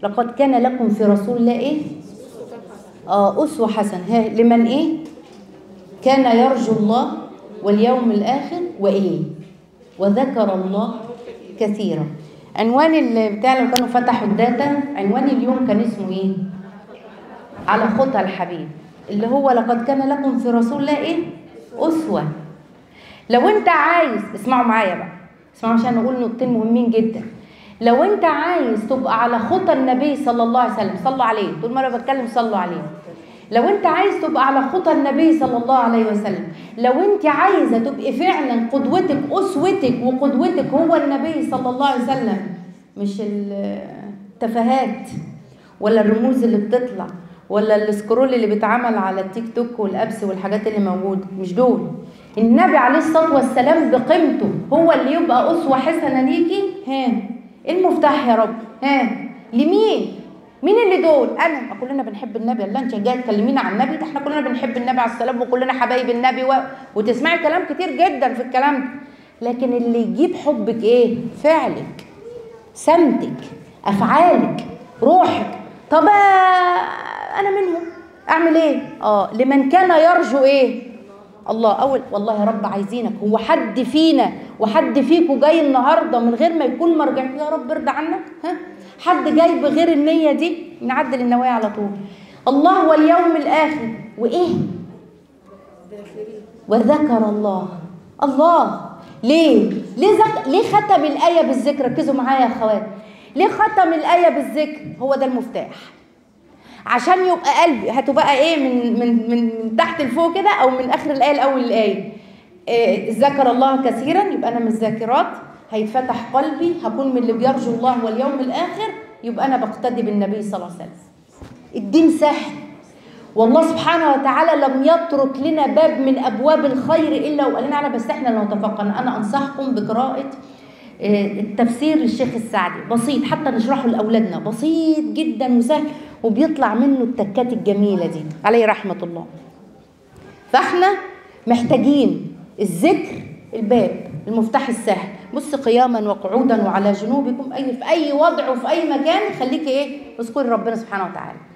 لقد كان لكم في رسول الله ايه اه اسوه حسنه ها لمن ايه كان يرجو الله واليوم الاخر وايه وذكر الله كثيرا عنوان ال- بتاع لو كانوا فتحوا الداتا عنوان اليوم كان اسمه ايه على خطى الحبيب اللي هو لقد كان لكم في رسول الله ايه اسوه لو انت عايز اسمعوا معايا بقى اسمعوا عشان نقول نقطتين مهمين جدا لو انت عايز تبقى على خطى النبي صلى الله عليه وسلم صلوا عليه طول ما انا بتكلم صلوا عليه لو انت عايز تبقى على خطى النبي صلى الله عليه وسلم لو انت عايزه تبقي فعلا قدوتك اسوتك وقدوتك هو النبي صلى الله عليه وسلم مش التفاهات ولا الرموز اللي بتطلع ولا السكرول اللي بيتعمل على التيك توك والابس والحاجات اللي موجوده مش دول النبي عليه الصلاه والسلام بقيمته هو اللي يبقى اسوه حسنه ليكي ها ايه المفتاح يا رب ها لمين مين اللي دول انا ما كلنا بنحب النبي الله انت جايه تكلمينا عن النبي ده احنا كلنا بنحب النبي عليه السلام وكلنا حبايب النبي و... وتسمعي كلام كتير جدا في الكلام ده لكن اللي يجيب حبك ايه فعلك سمتك افعالك روحك طب آه، انا منهم اعمل ايه اه لمن كان يرجو ايه الله اول والله يا رب عايزينك هو حد فينا وحد فيكم جاي النهارده من غير ما يكون مرجع يا رب ارضى عنك ها حد جاي بغير النيه دي نعدل النوايا على طول الله واليوم الاخر وايه وذكر الله الله ليه ليه زك... ليه ختم الايه بالذكر ركزوا معايا يا اخوات ليه ختم الايه بالذكر هو ده المفتاح عشان يبقى قلبي هتبقى ايه من من من تحت لفوق كده او من اخر الايه لاول الايه إيه ذكر الله كثيرا يبقى انا من الذاكرات هيتفتح قلبي هكون من اللي بيرجو الله واليوم الاخر يبقى انا بقتدي بالنبي صلى الله عليه وسلم الدين سهل والله سبحانه وتعالى لم يترك لنا باب من ابواب الخير الا وقال لنا على بس احنا لو توفقنا انا انصحكم بقراءه آه، التفسير للشيخ السعدي بسيط حتى نشرحه لاولادنا بسيط جدا وسهل وبيطلع منه التكات الجميله دي عليه رحمه الله فاحنا محتاجين الذكر الباب المفتاح السهل بص قياما وقعودا وعلى جنوبكم اي في اي وضع وفي اي مكان خليكي ايه اذكري ربنا سبحانه وتعالى